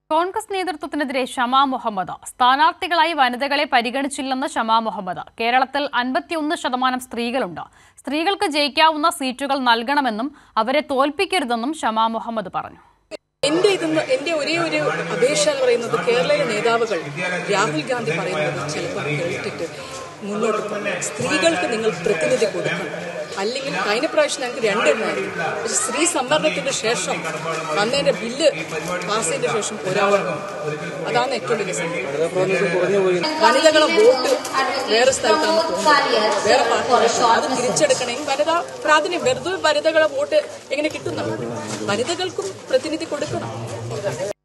കോൺഗ്രസ് നേതൃത്വത്തിനെതിരെ ഷമാ മുഹമ്മദ് സ്ഥാനാർത്ഥികളായി വനിതകളെ പരിഗണിച്ചില്ലെന്ന് ഷമാ മുഹമ്മദ് കേരളത്തിൽ അൻപത്തിയൊന്ന് ശതമാനം സ്ത്രീകളുണ്ട് സ്ത്രീകൾക്ക് ജയിക്കാവുന്ന സീറ്റുകൾ നൽകണമെന്നും അവരെ തോൽപ്പിക്കരുതെന്നും ഷമാ മുഹമ്മദ് പറഞ്ഞു എന്റെ ഇതെന്ന് എന്റെ ഒരേ ഒരു അപേക്ഷ എന്ന് പറയുന്നത് കേരളയിലെ നേതാവുകൾ രാഹുൽ ഗാന്ധി പറയുന്നത് ചിലപ്പോൾ കേട്ടിട്ട് മുന്നോട്ട് പോകും സ്ത്രീകൾക്ക് നിങ്ങൾ പ്രതിനിധി കൊടുക്കണം അല്ലെങ്കിൽ കഴിഞ്ഞ പ്രാവശ്യം ഞങ്ങൾക്ക് രണ്ടെണ്ണമായിരുന്നു പക്ഷെ സ്ത്രീ സംവരണത്തിന് ശേഷം വന്നതിന്റെ ബില്ല് പാസ് ചെയ്ത ശേഷം ഒരാളാണ് അതാണ് ഏറ്റവും വലിയ സംഭവം വനിതകളെ വോട്ട് വേറെ സ്ഥലത്താണ് പോകുന്നത് വേറെ പാർട്ടി അത് തിരിച്ചെടുക്കണമെങ്കിൽ വനിത പ്രാതിനിധ്യം വെറുതെ വനിതകളെ വോട്ട് എങ്ങനെ കിട്ടുന്നു വനിതകൾക്കും പ്രതിനിധി കൊടുക്കണം